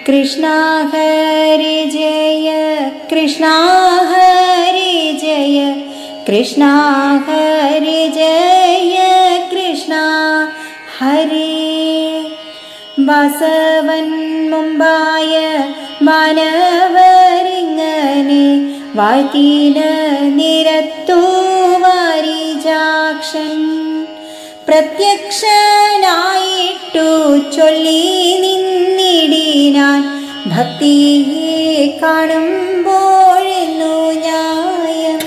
കൃഷ്ണ ഹരി ജയ കൃഷ്ണ ഹരി ജയ കൃഷ്ണ ഹരി ജയ കൃഷ്ണ ഹരി വാസവൻ മുമ്പായ മാനവരിങ്ങനെ വാഴ്ത്തിന നിരത്തു വാരിജാക്ഷൻ പ്രത്യക്ഷനായിട്ടു ചൊല്ലി നിന്നിടിനാൻ ഭക്തിയെ കാണുമ്പോഴെന്നു ന്യായം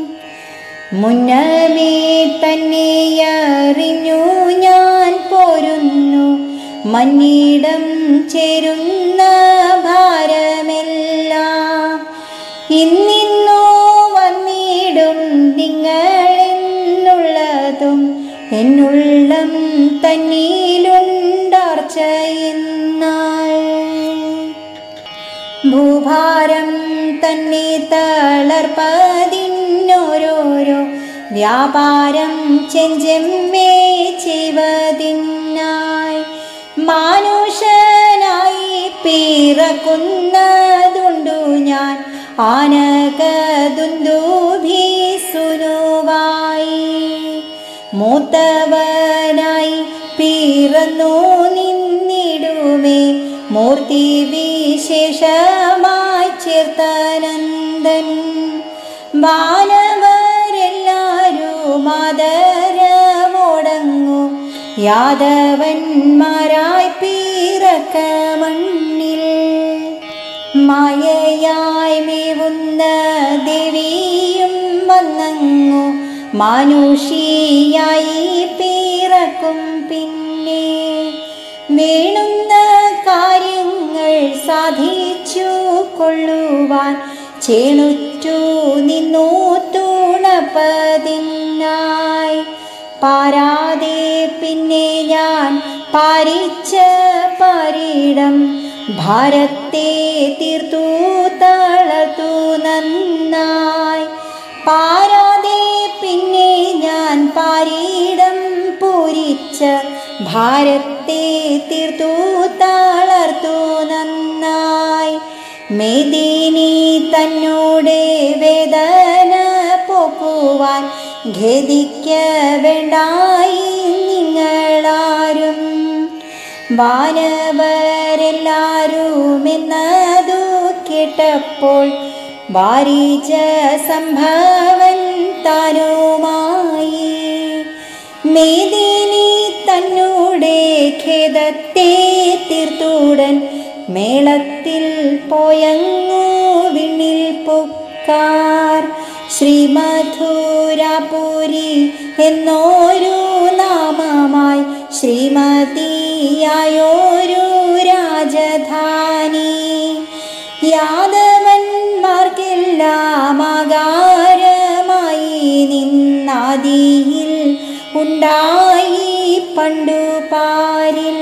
മുന്നമേ തന്നെ അറിഞ്ഞു ഞാൻ പോരുന്നു മന്നിടം ചേരുന്ന ഭാരമെല്ലാം ഇന്നിന്നു വന്നിടും നിങ്ങളെന്നുള്ളതും എന്നുള്ളം തന്നിലുണ്ടാർച്ചയെന്നാൽ ഭൂഭാരം തന്നെ തളർപ്പതിനോരോരോ വ്യാപാരം ചെഞ്ചെമ്മേ ചെയ്വതിനായി മാനുഷനായി പിറക്കുന്നതുണ്ടു ഞാൻ ആനകദുന്ദുഭീസുനുവായി മൂത്തവനായി പിറന്നു നിന്നിടുമേ മൂർത്തി വിശേഷമായി ചേർത്തനന്ദൻ വാനവരെല്ലാരും ആദരവോടങ്ങു യാദവന്മാരായി പിറക്ക മണ്ണിൽ മായയായി മേവുന്ന ദേവിയും വന്നങ്ങു മാനുഷിയായി പിറക്കും പിന്നെ വേണുന്ന കാര്യങ്ങൾ സാധിച്ചു കൊള്ളുവാൻ ചേണുറ്റു നിന്നു തുണപ്പതിനായി പാരാതെ പിന്നെ ഞാൻ പാരിച്ച പാരിടം ഭാരത്തെ തീർത്തു തളർത്തു നന്നായി പാരാതെ പിന്നെ ഞാൻ പാരിടം പൂരിച്ച ഭാരത്തെ തീർത്തു തളർത്തു നന്നായി മേദിനി തന്നോട് വേദന പോക്കുവാൻ ഖേദിക്ക വേണ്ടായി നിങ്ങളാരും വാനവരെല്ലാരും എന്നതു കേട്ടപ്പോൾ വാരിജ സംഭവൻ താനുമായി മേദിനി തന്നോടെ ഖേദത്തെ തീർത്തുടൻ മേളത്തിൽ പോയങ്ങു വിണ്ണിൽ പൊക്കാർ ശ്രീമധുരാപുരി എന്നോരു നാമമായി ശ്രീമതിയായോരു രാജധാനി യാദവന്മാർക്കെല്ലാം ആകാരമായി നിന്നാദിയിൽ ഉണ്ടായി പണ്ടു പാരിൽ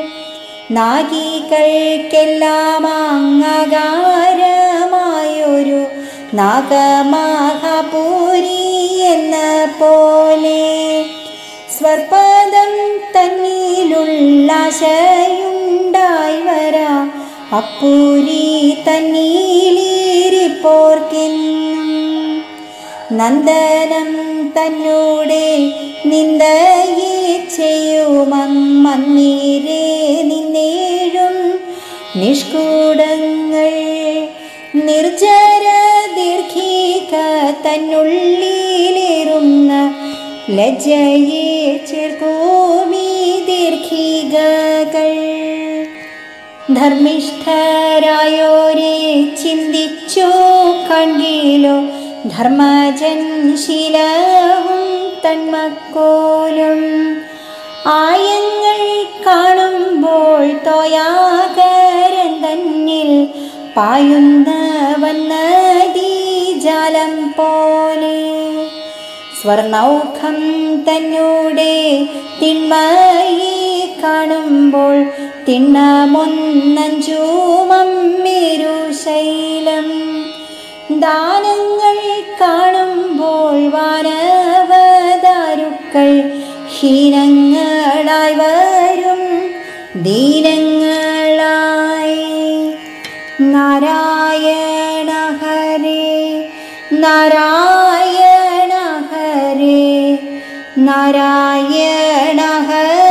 നാഗികൾക്കെല്ലാം അങ്ങകാരമായൊരു നാഗമഹാപൂരി എന്ന പോലെ സ്വർപ്പദം തന്നിലുള്ളാശയുണ്ടായി വരാ അപ്പൂരി തന്നീലിരിപ്പോർക്കെന്നും നന്ദനം തന്നോടെ നിന്ദയെ ചെയ്യുമന്നീരേ നിന്നേഴും നിഷ്കൂടങ്ങൾ നിർജര ദീർഘിക തന്നുള്ളിലേറുന്ന ലജ്ജയെ ചേർക്കോമീ ദീർഘികകൾ ധർമ്മിഷ്ഠരായോരെ ചിന്തിച്ചു കണ്ടിലോ ധർമ്മജൻ ശീലവും തന്മക്കോലും ആയങ്ങൾ കാണുമ്പോൾ തോയാകരൻ തന്നിൽ പായുന്ന വന്നതീ ജലം പോലെ സ്വർണൗഖം തന്നൂടെ തിന്മയെ കാണുമ്പോൾ തിണ്ണമൊന്നഞ്ചൂമമ്മേരു ശൈലം ദാനങ്ങൾ കാണുമ്പോൾ വാനവതാരുക്കൾ ഹീനങ്ങളായി വരും ദീനങ്ങളായി നാരായണ ഹരേ നാരായണ ഹരേ നാരായണ ഹരേ